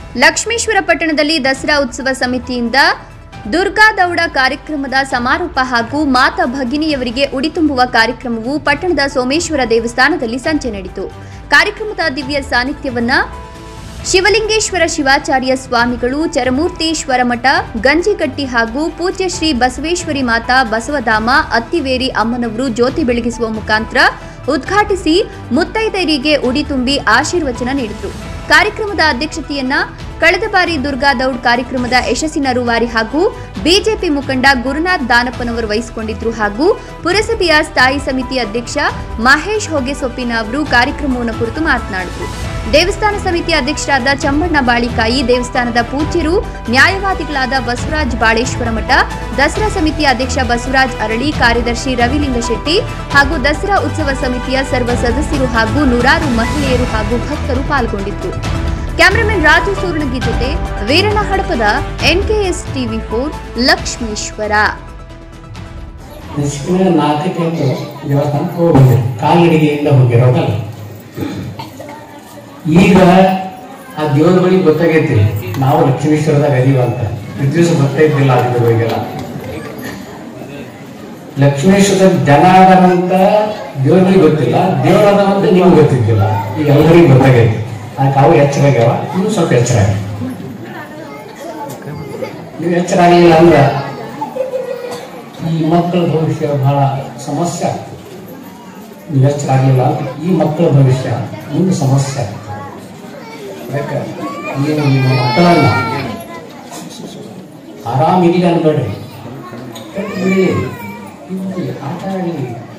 ಲಕ್ಷ್ಮೇಶ್ವರ ಪಟ್ಟಣದಲ್ಲಿ ದಸರಾ ಉತ್ಸವ ಸಮಿತಿಯಿಂದ ದುರ್ಗಾ ದೌಡ ಕಾರ್ಯಕ್ರಮದ ಸಮಾರೋಪ ಹಾಗೂ ಮಾತಾ ಭಗಿನಿಯವರಿಗೆ ಉಡಿ ತುಂಬುವ ಕಾರ್ಯಕ್ರಮವು ಪಟ್ಟಣದ ಸೋಮೇಶ್ವರ ದೇವಸ್ಥಾನದಲ್ಲಿ ಸಂಜೆ ನಡೆಯಿತು ಕಾರ್ಯಕ್ರಮದ ದಿವ್ಯ ಸಾನ್ನಿಧ್ಯವನ್ನ ಶಿವಲಿಂಗೇಶ್ವರ ಶಿವಾಚಾರ್ಯ ಸ್ವಾಮಿಗಳು ಚರಮೂರ್ತೀಶ್ವರ ಮಠ ಗಂಜಿಗಟ್ಟಿ ಹಾಗೂ ಪೂಜ್ಯ ಶ್ರೀ ಬಸವೇಶ್ವರಿ ಮಾತಾ ಬಸವಧಾಮ ಅತ್ತಿವೇರಿ ಅಮ್ಮನವರು ಜ್ಯೋತಿ ಬೆಳಗಿಸುವ ಮುಖಾಂತರ ಉದ್ಘಾಟಿಸಿ ಮುತ್ತೈದೆಯರಿಗೆ ಉಡಿ ತುಂಬಿ ಆಶೀರ್ವಚನ ನೀಡಿದರು ಕಾರ್ಯಕ್ರಮದ ಅಧ್ಯಕ್ಷತೆಯನ್ನ ಕಳೆದ ಬಾರಿ ದುರ್ಗಾ ದೌಡ್ ಕಾರ್ಯಕ್ರಮದ ಯಶಸ್ಸಿನ ರೂವಾರಿ ಹಾಗೂ ಬಿಜೆಪಿ ಮುಖಂಡ ಗುರುನಾಥ್ ದಾನಪ್ಪನವರು ವಹಿಸಿಕೊಂಡಿದ್ರು ಹಾಗೂ ಪುರಸಭೆಯ ಸ್ಥಾಯಿ ಸಮಿತಿ ಅಧ್ಯಕ್ಷ ಮಹೇಶ್ ಹೊಗೆಸೊಪ್ಪಿನ ಅವರು ಕಾರ್ಯಕ್ರಮವನ್ನು ಕುರಿತು ಮಾತನಾಡಿದರು ದೇವಸ್ಥಾನ ಸಮಿತಿ ಅಧ್ಯಕ್ಷರಾದ ಚಮ್ಮಣ್ಣ ಬಾಳಿಕಾಯಿ ದೇವಸ್ಥಾನದ ಪೂಜ್ಯರು ನ್ಯಾಯವಾದಿಗಳಾದ ಬಸವರಾಜ್ ಬಾಳೇಶ್ವರ ಮಠ ದಸರಾ ಸಮಿತಿಯ ಅಧ್ಯಕ್ಷ ಬಸವರಾಜ್ ಅರಳಿ ಕಾರ್ಯದರ್ಶಿ ರವಿಲಿಂಗಶೆಟ್ಟಿ ಹಾಗೂ ದಸರಾ ಉತ್ಸವ ಸಮಿತಿಯ ಸರ್ವ ಸದಸ್ಯರು ಹಾಗೂ ನೂರಾರು ಮಹಿಳೆಯರು ಹಾಗೂ ಭಕ್ತರು ಪಾಲ್ಗೊಂಡಿದ್ದರು ಕ್ಯಾಮರಾಮನ್ ರಾಜು ಸೂರ್ಣಗಿ ಜೊತೆ Veeranna Hadapada NKS TV four Lakshmeshwar ದಕ್ಷಿಣ ನಾಲ್ಕಕ್ಕೆ ಅಂತ ದೇವಸ್ಥಾನಕ್ಕೆ ಹೋಗಿ ಬಂದಿರಿ ಕಾಲ್ನಡಿಗೆಯಿಂದ ಹೋಗಿರೋದಲ್ಲ ಈಗ ಆ ದೇವ್ರ ಬಳಿ ಗೊತ್ತಾಗೈತಿ ನಾವು ಲಕ್ಷ್ಮೀಶ್ವರದಾಗ ಅದೀವ ಅಂತ ಇದ್ ದಿವಸ ಗೊತ್ತಾಯ್ತಿಲ್ಲ ಅದ್ರ ಬಗ್ಗೆಲ್ಲ ಲಕ್ಷ್ಮೇಶ್ವರದ ಜನ ಅದಾರಂತ ದೇವ್ರ ಬಳಿ ಗೊತ್ತಿಲ್ಲ ದೇವ್ರ ಅದಾವಂತ ನೀವು ಗೊತ್ತಿದ್ದಿಲ್ಲ ಈಗ ಎಲ್ಲರಿಗೂ ಗೊತ್ತಾಗೈತಿ ಅದಕ್ಕೆ ಅವು ಎಚ್ಚರ ಆಗ್ಯಾವ ಇನ್ನೂ ಸ್ವಲ್ಪ ಎಚ್ಚರ ಆಗ್ಯಾವ ನೀವು ಎಚ್ಚರ ಆಗಲಿಲ್ಲ ಅಂದ್ರೆ ಈ ಮಕ್ಕಳ ಭವಿಷ್ಯ ಬಹಳ ಸಮಸ್ಯೆ ಆಗ್ತದೆ ನೀವು ಎಚ್ಚರ ಆಗಲಿಲ್ಲ ಅಂದ್ರೆ ಈ ಮಕ್ಕಳ ಭವಿಷ್ಯ ಮುಂದೆ ಸಮಸ್ಯೆ ಆಗ್ತದೆ ಯಾಕೆ ನೀವು ನಿಮ್ಮ ಮಕ್ಕಳನ್ನ ಆರಾಮಿಲ್ಲ ಅನ್ಬೇಡ್ರಿ ಕಟ್ಬಿಡಿ, ಇರ್ಲಿ, ಆಟ ಆಡಿ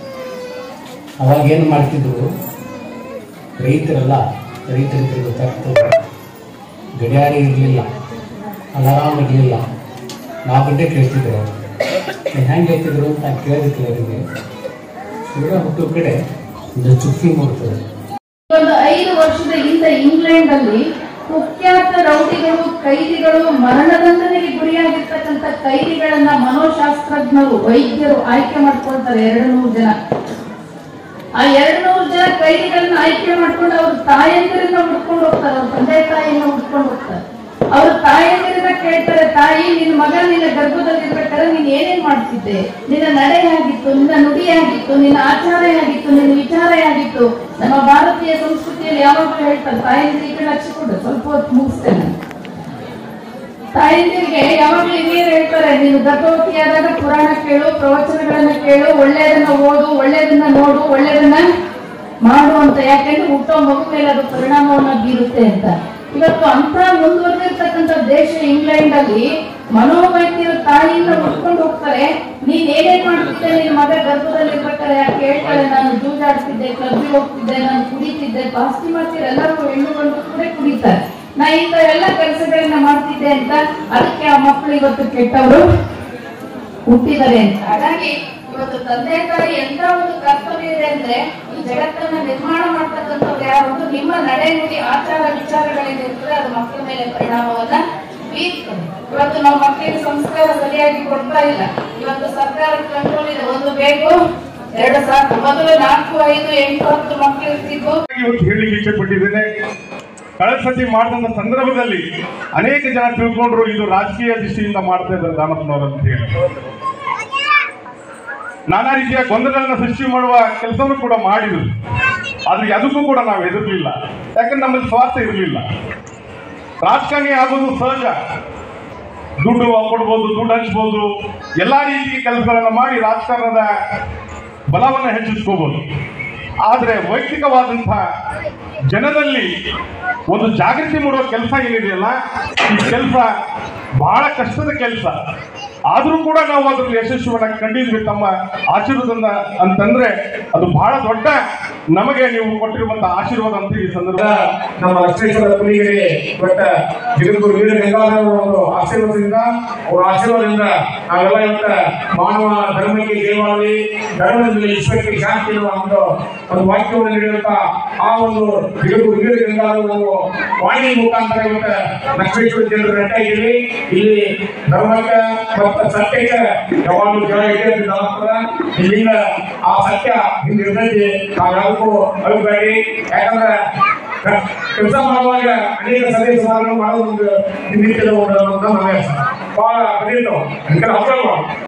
ಅವಾಗ ಏನು ಮಾಡ್ತಿದ್ರು ರೈತರೆಲ್ಲ ರೈತರಿಗೆ ಗೊತ್ತಾಗ್ತದೆ ಗಡಿಯಾರ ಇರಲಿಲ್ಲ ಅಲಾರಾಮ್ ಇರಲಿಲ್ಲ ನಾಲ್ಕು ಗಂಟೆ ಕೇಳ್ತಿದ್ರು ಅವರು ಹೆಂಗೆ ಹೇಳ್ತಿದ್ರು ಅಂತ ಕೇಳಿದ್ರೆ ಅವರಿಗೆ ಸೂರ್ಯ ಹುಟ್ಟು ಕಡೆ ಒಂದು ಚುಕ್ಕಿ ಮೂಡ್ತದೆ ಒಂದು ಐದು ವರ್ಷದ ಹಿಂದೆ ಇಂಗ್ಲೆಂಡ್ ಅಲ್ಲಿ ಕುಖ್ಯಾತ ರೌಡಿಗಳು ಕೈದಿಗಳು ಮರಣದಂಡನೆಗೆ ಗುರಿಯಾಗಿರ್ತಕ್ಕಂಥ ಕೈದಿಗಳನ್ನ ಮನೋಶಾಸ್ತ್ರಜ್ಞರು ವೈದ್ಯರು ಆಯ್ಕೆ ಮಾಡ್ಕೊಳ್ತಾರೆ ಎರಡು ನೂರು ಜನ ಆ ಎರಡು ನೂರು ಜನ ಕೈದಿಗಳನ್ನ ಆಯ್ಕೆ ಮಾಡ್ಕೊಂಡು ಅವ್ರ ತಾಯಂದಿರನ್ನ ಹುಡ್ಕೊಂಡು ಹೋಗ್ತಾರೆ ಅವ್ರ ತಂದೆ ತಾಯಿಯನ್ನ ಹುಡ್ಕೊಂಡು ಹೋಗ್ತಾರೆ ಅವ್ರ ತಾಯಂದಿರನ್ನ ಕೇಳ್ತಾರೆ ತಾಯಿ ನಿನ್ನ ಮಗ ನಿನ್ನ ಗರ್ಭದಲ್ಲಿ ಇರ್ಬೇಕಾದ್ರೆ ನೀನ್ ಏನೇನ್ ಮಾಡ್ತಿದ್ದೆ ನಿನ್ನ ನಡೆ ಆಗಿತ್ತು ನಿನ್ನ ನುಡಿ ಆಗಿತ್ತು ನಿನ್ನ ಆಚಾರ ಆಗಿತ್ತು ನಿನ್ನ ವಿಚಾರ ಆಗಿತ್ತು ನಮ್ಮ ಭಾರತೀಯ ಸಂಸ್ಕೃತಿಯಲ್ಲಿ ಯಾವಾಗಲೂ ಹೇಳ್ತಾರೆ ತಾಯಂದಿರಿಗೆ ಲಕ್ಷ್ಯ ಕೊಡು ಸ್ವಲ್ಪ ಹೊತ್ತು ಮುಗಿಸ್ತೇನೆ ತಾಯಂದಿರಿಗೆ ಯಾವಾಗಲೂ ಹಿರಿಯರು ಹೇಳ್ತಾರೆ ನೀನು ಗರ್ಭವತಿಯಾದಾಗ ಪುರಾಣ ಕೇಳು ಪ್ರವಚನಗಳನ್ನ ಕೇಳು ಒಳ್ಳೆಯದನ್ನ ಓದು ಒಳ್ಳೆಯದನ್ನ ನೋಡು ಒಳ್ಳೆಯದನ್ನ ಮಾಡು ಅಂತ ಯಾಕೆಂದ್ರೆ ಹುಟ್ಟೋ ಮಗು ಮೇಲೆ ಅದು ಪರಿಣಾಮವನ್ನ ಬೀರುತ್ತೆ ಅಂತ ಇವತ್ತು ಅಂತ ಮುಂದುವರೆದಿರ್ತಕ್ಕಂಥ ದೇಶ ಇಂಗ್ಲೆಂಡ್ ಅಲ್ಲಿ ಮನೋವೈದ್ಯರು ತಾಯಿಯಿಂದ ಉಟ್ಕೊಂಡು ಹೋಗ್ತಾರೆ ನೀನ್ ಏನೇನ್ ಮಾಡ್ತಿದ್ದೆ ನಿನ್ ಮಗ ಗರ್ಭದಲ್ಲಿ ಇರ್ಬೇಕಾದ್ರೆ ಯಾಕೆ ಹೇಳ್ತಾರೆ ನಾನು ಜೂಜಾಡ್ತಿದ್ದೆ ಕ್ಲಬ್ಗೆ ಹೋಗ್ತಿದ್ದೆ ನಾನು ಕುಡಿತಿದ್ದೆ ಪಾಶ್ಚಿಮಾತ್ಯರು ಎಲ್ಲರೂ ಹೆಣ್ಣು ಗಂಡು ಕೂಡ ಕುಡಿತಾರೆ ನಾ ಇಂಥ ಎಲ್ಲ ಕೆಲಸಗಳನ್ನ ಮಾಡ್ತಿದ್ದೆ ಅಂತ ಅದಕ್ಕೆ ಆ ಮಕ್ಕಳು ಇವತ್ತು ಕೆಟ್ಟವರು ಹುಟ್ಟಿದ್ದಾರೆ ಅಂತ ಹಾಗಾಗಿ ಇವತ್ತು ತಂದೆ ತಾಯಿ ಎಂತ ಒಂದು ಕರ್ತವ್ಯ ಇದೆ ಅಂದ್ರೆ ಈ ಜಗತ್ತನ್ನ ನಿರ್ಮಾಣ ಮಾಡ್ತಕ್ಕಂಥವ್ರು ಯಾರು ನಿಮ್ಮ ನಡೆ ನುಡಿ ಆಚಾರ ವಿಚಾರಗಳೇನಿರ್ತದೆ ಅದು ಮಕ್ಕಳ ಮೇಲೆ ಪರಿಣಾಮವನ್ನ ಬೀರ್ತದೆ ಇವತ್ತು ನಾವು ಮಕ್ಕಳಿಗೆ ಸಂಸ್ಕಾರ ಸರಿಯಾಗಿ ಕೊಡ್ತಾ ಇಲ್ಲ ಇವತ್ತು ಸರ್ಕಾರ ಕಂಟ್ರೋಲ್ ಇದೆ ಒಂದು ಬೇಕು ಎರಡು ಸಾಕು ಮೊದಲು ನಾಲ್ಕು ಐದು ಎಂಟು ಹತ್ತು ಮಕ್ಕಳು ಇರ್ತಿದ್ವು ಇವತ್ತು ಹೇಳಲಿಕ್ಕೆ ಇಚ್ಛೆ ಪಟ್ಟಿದ್ದೇನೆ ಕಳೆದ ಸತಿ ಮಾಡಿದಂತ ಸಂದರ್ಭದಲ್ಲಿ ಅನೇಕ ಜನ ತಿಳ್ಕೊಂಡ್ರು ಇದು ರಾಜಕೀಯ ದೃಷ್ಟಿಯಿಂದ ಮಾಡ್ತಾ ಇದ್ದಾರೆ ದಾನಪ್ಪನವರು ಅಂತ ಹೇಳಿ ನಾನಾ ರೀತಿಯ ಗೊಂದಲಗಳನ್ನ ಸೃಷ್ಟಿ ಮಾಡುವ ಕೆಲಸವನ್ನು ಕೂಡ ಮಾಡಿದ್ರು ಆದ್ರೆ ಅದಕ್ಕೂ ಕೂಡ ನಾವು ಹೆದರ್ಲಿಲ್ಲ ಯಾಕಂದ್ರೆ ನಮ್ಮಲ್ಲಿ ಸ್ವಾರ್ಥ ಇರಲಿಲ್ಲ ರಾಜಕಾರಣಿ ಆಗೋದು ಸಹಜ ದುಡ್ಡು ಕೊಡ್ಬೋದು ದುಡ್ಡು ಹಂಚ್ಬೋದು ಎಲ್ಲಾ ರೀತಿಯ ಕೆಲಸಗಳನ್ನ ಮಾಡಿ ರಾಜಕಾರಣದ ಬಲವನ್ನು ಹೆಚ್ಚಿಸ್ಕೋಬಹುದು ಆದರೆ ವೈಯಕ್ತಿಕವಾದಂತಹ ಜನರಲ್ಲಿ ಒಂದು ಜಾಗೃತಿ ಮೂಡುವ ಕೆಲಸ ಏನಿದೆಯಲ್ಲ ಈ ಕೆಲಸ ಬಹಳ ಕಷ್ಟದ ಕೆಲಸ ಆದರೂ ಕೂಡ ನಾವು ಅದ್ರಲ್ಲಿ ಯಶಸ್ವಿಯನ್ನ ಕಂಡಿದ್ವಿ ತಮ್ಮ ಆಶೀರ್ವಾದದಿಂದ ಅಂತಂದ್ರೆ ಅದು ಬಹಳ ದೊಡ್ಡ ನಮಗೆ ನೀವು ಕೊಟ್ಟಿರುವಂತಹ ಆಶೀರ್ವಾದ ಅಂತ ಈ ಸಂದರ್ಭ ನಮ್ಮ ಲಕ್ಷ್ಮೇಶ್ವರ ಪುಲಿಗೆ ಕೊಟ್ಟ ಜಗದ್ಗುರು ವೀರ ಗಂಗಾಧರ ಒಂದು ಆಶೀರ್ವಾದದಿಂದ ಅವರ ಆಶೀರ್ವಾದದಿಂದ ನಾವೆಲ್ಲ ಇವತ್ತ ಮಾನವ ಧರ್ಮಕ್ಕೆ ಜಯವಾಗಲಿ ಧರ್ಮದಲ್ಲಿ ವಿಶ್ವಕ್ಕೆ ಶಾಂತಿ ಎನ್ನುವ ಒಂದು ಒಂದು ವಾಕ್ಯವನ್ನು ನೀಡುವಂತ ಆ ಒಂದು ಜಗದ್ಗುರು ವೀರ ಗಂಗಾಧರ ಒಂದು ವಾಣಿ ಮುಖಾಂತರ ಇವತ್ತ ಲಕ್ಷ್ಮೇಶ್ವರ ಜನರು ನೆಟ್ಟಾಗಿರ್ಲಿ ಇಲ್ಲಿ ಧರ್ಮಕ್ಕೆ ಮತ್ತು ಸತ್ಯಕ್ಕೆ ಯಾವಾಗಲೂ ಜಯ ಇದೆ ಅಂತ ನಾಲ್ಕರ ಇಲ್ಲಿಂದ ಆ ಸತ್ಯ ಹಿಂದಿರ್ತೈತಿ ನಾವು ಯಾವ್ದಕ್ಕೂ ಅಳಬೇಡಿ ಯಾಕಂದ್ರೆ ಕೆಲಸ ಮಾಡುವಾಗ ಅನೇಕ ಸಭೆ ಸಮಾರಂಭ ಮಾಡೋದು ಒಂದು ನಿಮಿತ್ತದ ಒಂದು ಅನ್ನೋದು ನಮ್ಮ ಹೆಸರು. ಬಹಳ ಬೆಳೆಯುತ್ತವೆ ಅದಕ್ಕೆ ಹಬ್ಬಗಳು